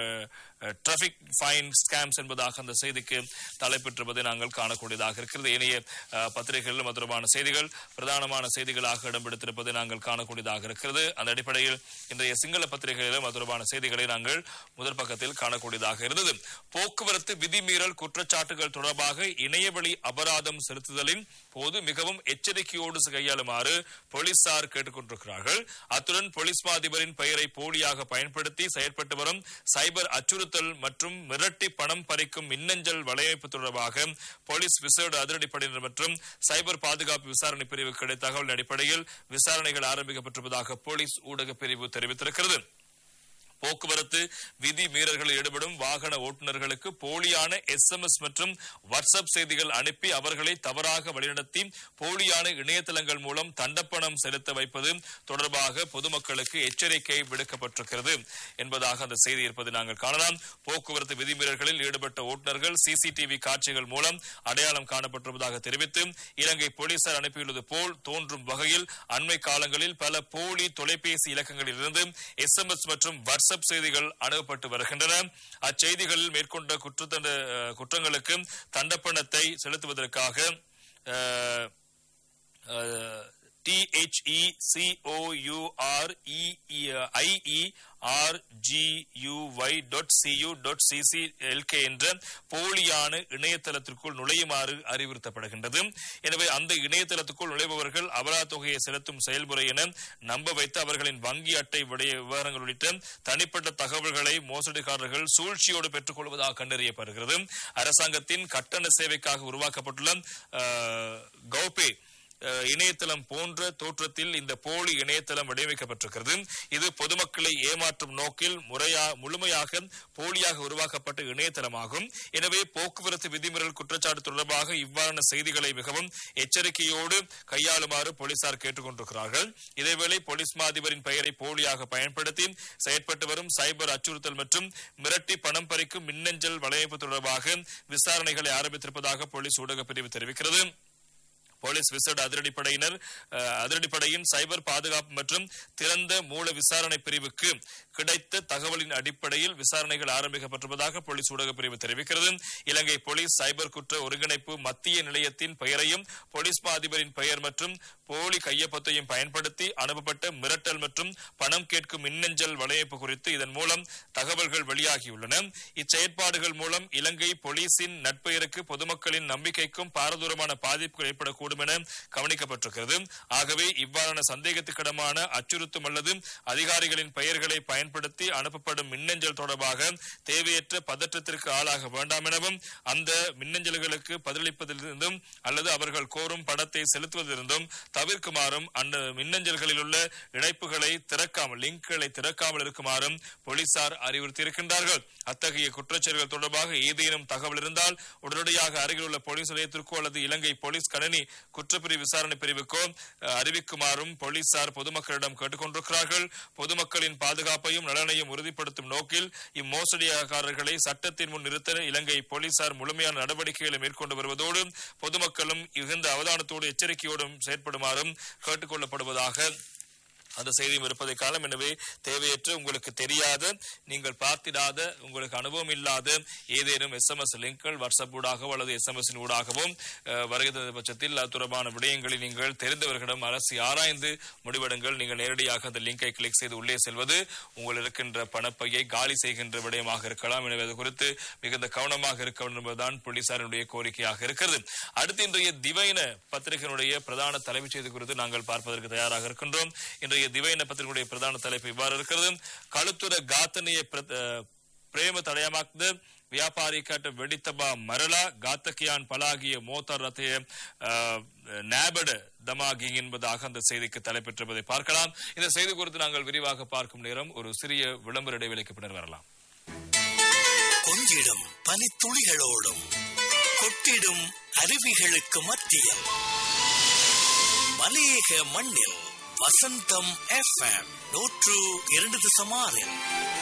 traffic fine scams என்பதாக அந்த செய்திக்கு தலைப்பெற்றுவதை நாங்கள் காணக்கூடியதாக இருக்கிறது ஏனைய அஹ், பத்திரிகைகளிலும் அது தொடர்பான செய்திகள் பிரதானமான செய்திகளாக இடம்பெடுத்திருப்பதை நாங்கள் காணக்கூடியதாக இருக்கிறது அந்த அடிப்படையில் இன்றைய சிங்கள பத்திரிகைகளிலும் அது தொடர்பான செய்திகளை நாங்கள் முதல் பக்கத்தில் காணக்கூடியதாக இருந்தது போக்குவரத்து விதிமீறல் குற்றச்சாட்டுகள் தொடர்பாக இணையவழி அபராதம் செலுத்துதலின் போது மிகவும் எச்சரிக்கையோடு கையாளுமாறு போலீசார் கேட்டுக்கொண்டிருக்கிறார்கள் அத்துடன் போலீஸ் மா அதிபரின் பெயரை போலியாக பயன்படுத்தி செயற்பட்டு வரும் சைபர் அச்சுறுத்தல் மற்றும் மிரட்டி பணம் பறிக்கும் மின்னஞ்சல் வலையமைப்பு தொடர்பாக போலீஸ் விசேட அதிரடிப்படையினர் மற்றும் சைபர் பாதுகாப்பு விசாரணை பிரிவு கிடைத்த தகவலின் அடிப்படையில் விசாரணைகள் ஆரம்பிக்கப்பட்டிருப்பதாக போலீஸ் ஊடக பிரிவு தெரிவித்திருக்கிறது போக்குவரத்து விதி மீறல்களில் ஈடுபடும் வாகன ஓட்டுநர்களுக்கு போலியான எஸ்எம்எஸ் மற்றும் வாட்ஸ்அப் செய்திகள் அனுப்பி அவர்களை தவறாக வழிநடத்தி போலியான இணையதளங்கள் மூலம் தண்டப்பணம் செலுத்த வைப்பது தொடர்பாக பொதுமக்களுக்கு எச்சரிக்கை விடுக்கப்பட்டிருக்கிறது என்பதாக அந்த செய்தி இருப்பதை நாங்கள் காணலாம் போக்குவரத்து விதிமீறல்களில் ஈடுபட்ட ஓட்டுநர்கள் சிசிடிவி காட்சிகள் மூலம் அடையாளம் காணப்பட்டிருப்பதாக தெரிவித்து இலங்கை போலீசார் அனுப்பியுள்ளது போல் தோன்றும் வகையில் அண்மை காலங்களில் பல போலி தொலைபேசி இலக்கங்களில் இருந்து எஸ்எம்எஸ் மற்றும் வாட்ஸ்அப் வாட்ஸ்அப் செய்திகள் அனுப்பப்பட்டு வருகின்றன அச்செய்திகளில் மேற்கொண்ட குற்றத்தண்ட அஹ், குற்றங்களுக்கு தண்டப்பணத்தை செலுத்துவதற்காக அஹ், T H E C O U R I E R G U Y dot C U dot C C L K என்ற போலியான இணையதளத்திற்குள் நுழையுமாறு அறிவுறுத்தப்படுகின்றது எனவே அந்த இணையதளத்துக்குள் நுழைபவர்கள் அபராத தொகையை செலுத்தும் செயல்முறை என நம்ப வைத்து அவர்களின் வங்கி அட்டை விடைய விவரங்கள் உள்ளிட்ட தனிப்பட்ட தகவல்களை மோசடிக்காரர்கள் சூழ்ச்சியோடு பெற்றுக் கொள்வதாக கண்டறியப்படுகிறது அரசாங்கத்தின் கட்டண சேவைக்காக உருவாக்கப்பட்டுள்ள அஹ், கௌபே அஹ், இணையதளம் போன்ற தோற்றத்தில் இந்த போலி இணையதளம் வடிவமைக்கப்பட்டிருக்கிறது இது பொதுமக்களை ஏமாற்றும் நோக்கில் முறையா முழுமையாக போலியாக உருவாக்கப்பட்ட இணையதளமாகும் எனவே போக்குவரத்து விதிமுறைகள் குற்றச்சாட்டு தொடர்பாக இவ்வாறான செய்திகளை மிகவும் எச்சரிக்கையோடு கையாளுமாறு போலீசார் கேட்டுக் கொண்டிருக்கிறார்கள் இதேவேளை போலீஸ் மாதிபரின் பெயரை போலியாக பயன்படுத்தி செயற்பட்டு வரும் சைபர் அச்சுறுத்தல் மற்றும் மிரட்டி பணம் பறிக்கும் மின்னஞ்சல் வலையமைப்பு தொடர்பாக விசாரணைகளை ஆரம்பித்திருப்பதாக போலீஸ் ஊடகப் பிரிவு தெரிவிக்கிறது போலீஸ் விசேட அதிரடிப்படையினர் அஹ், அதிரடிப்படையின் சைபர் பாதுகாப்பு மற்றும் திறந்த மூல விசாரணை பிரிவுக்கு கிடைத்த தகவலின் அடிப்படையில் விசாரணைகள் ஆரம்பிக்கப்பட்டிருப்பதாக போலீஸ் ஊடகப் பிரிவு தெரிவிக்கிறது இலங்கை போலீஸ் சைபர் குற்ற ஒருங்கிணைப்பு மத்திய நிலையத்தின் பெயரையும் போலீஸ் மா அதிபரின் பெயர் மற்றும் போலி கையொப்பத்தையும் பயன்படுத்தி அனுப்பப்பட்ட மிரட்டல் மற்றும் பணம் கேட்கும் மின்னஞ்சல் வலையமைப்பு குறித்து இதன் மூலம் தகவல்கள் வெளியாகியுள்ளன இச்செயற்பாடுகள் மூலம் இலங்கை போலீசின் நட்பெயருக்கு பொதுமக்களின் நம்பிக்கைக்கும் பாரதூரமான பாதிப்புகள் ஏற்படக்கூடும் என கவனிக்கப்பட்டிருக்கிறது ஆகவே இவ்வாறான சந்தேகத்துக்கிடமான அச்சுறுத்தும் அல்லது அதிகாரிகளின் பெயர்களை பயன்படுத்தி அனுப்பப்படும் மின்னஞ்சல் தொடர்பாக தேவையற்ற பதற்றத்திற்கு ஆளாக வேண்டாம் எனவும் அந்த மின்னஞ்சல்களுக்கு பதிலளிப்பதிலிருந்தும் அல்லது அவர்கள் கோரும் பணத்தை செலுத்துவதிலிருந்தும் தவிர்க்குமாறும் அந்த மின்னஞ்சல்களில் உள்ள இணைப்புகளை திறக்காமல் லிங்க்களை திறக்காமல் இருக்குமாறும் போலீசார் அறிவுறுத்தியிருக்கின்றார்கள் அத்தகைய குற்றச்செயல்கள் தொடர்பாக ஏதேனும் தகவல் இருந்தால் உடனடியாக அருகில் உள்ள போலீஸ் நிலையத்திற்கோ அல்லது இலங்கை போலீஸ் கணனி குற்றப்பிரிவு விசாரணை பிரிவுக்கோ அஹ், அறிவிக்குமாறும் போலீசார் பொதுமக்களிடம் கேட்டுக்கொண்டிருக்கிறார்கள் பொதுமக்களின் பாதுகாப்பையும் நலனையும் உறுதிப்படுத்தும் நோக்கில் இம்மோசடிக்காரர்களை சட்டத்தின் முன் நிறுத்த இலங்கை போலீசார் முழுமையான நடவடிக்கைகளை மேற்கொண்டு வருவதோடு பொதுமக்களும் மிகுந்த அவதானத்தோடு எச்சரிக்கையோடும் செயற்படுமாறும் கேட்டுக் கொள்ளப்படுவதாக அந்த செய்தியும் இருப்பதை காலம் எனவே தேவையற்ற உங்களுக்கு தெரியாத நீங்கள் பார்த்திடாத உங்களுக்கு அனுபவம் இல்லாத ஏதேனும் எஸ்எம்எஸ் லிங்க்கள் வாட்ஸ்அப் ஊடாகவோ அல்லது எஸ்எம்எஸ் ஊடாகவும் அஹ், வருகை தந்த பட்சத்தில் அது தொடர்பான விடயங்களை நீங்கள் தெரிந்தவர்களிடம் அரசு ஆராய்ந்து முடிவெடுங்கள் நீங்கள் நேரடியாக அந்த லிங்கை கிளிக் செய்து உள்ளே செல்வது உங்கள் இருக்கின்ற பணப்பையை காலி செய்கின்ற விடயமாக இருக்கலாம் எனவே அது குறித்து மிகுந்த கவனமாக இருக்க வேண்டும் என்பதுதான் போலீசாரினுடைய கோரிக்கையாக இருக்கிறது அடுத்து இன்றைய திவைன பத்திரிகையினுடைய பிரதான தலைமைச் செய்தி குறித்து நாங்கள் பார்ப்பதற்கு தயாராக இருக்கின்றோம் இன்றைய திவைன பத்திரிகையுடைய பிரதான தலைப்பு இவ்வாறு இருக்கிறது களுத்துற ಗಾತನೆಯ ಪ್ರೇಮ ತಡೆಯಮಾಕ್ದ ವ್ಯಾಪಾರಿಕಟ வெடித்தபா மரலா காத்தகியான் பலாகிய மோட்டார் ரத்தைய நேபட தமாகி என்பதாக அந்த செய்திக்கு தலைப்பெற்றிருப்பதை பார்க்கலாம் இந்த செய்தி குறித்து நாங்கள் விரிவாக பார்க்கும் நேரம் ஒரு சிறிய விளம்பர இடைவெளிக்கு பின்னர் வரலாம் கொஞ்சிடும் பனித்துளிகளோடும் கொட்டிடும் அருவிகளுக்கு மத்தியில் மலையக மண்ணில் வசந்தம் எஃப்எம் நூற்று இரண்டு தசமாறில்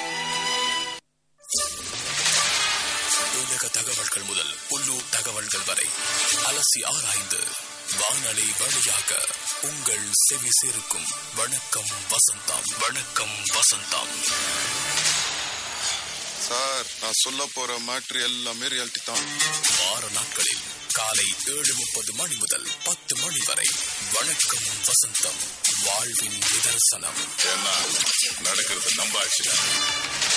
உலக தகவல்கள் முதல் உள்ளூர் தகவல்கள் வரை அலசி ஆராய்ந்து வானொலி வழியாக உங்கள் செவி சேர்க்கும் வணக்கம் வசந்தம் வணக்கம் வசந்தம் சார் நான் சொல்ல போற மேட்ரு எல்லாமே ரியாலிட்டி தான் வார நாட்களில் காலை ஏழு முப்பது மணி முதல் பத்து மணி வரை வணக்கம் வசந்தம் வாழ்வின் நிதர்சனம் ஏன்னா நடக்கிறது நம்ம ஆட்சி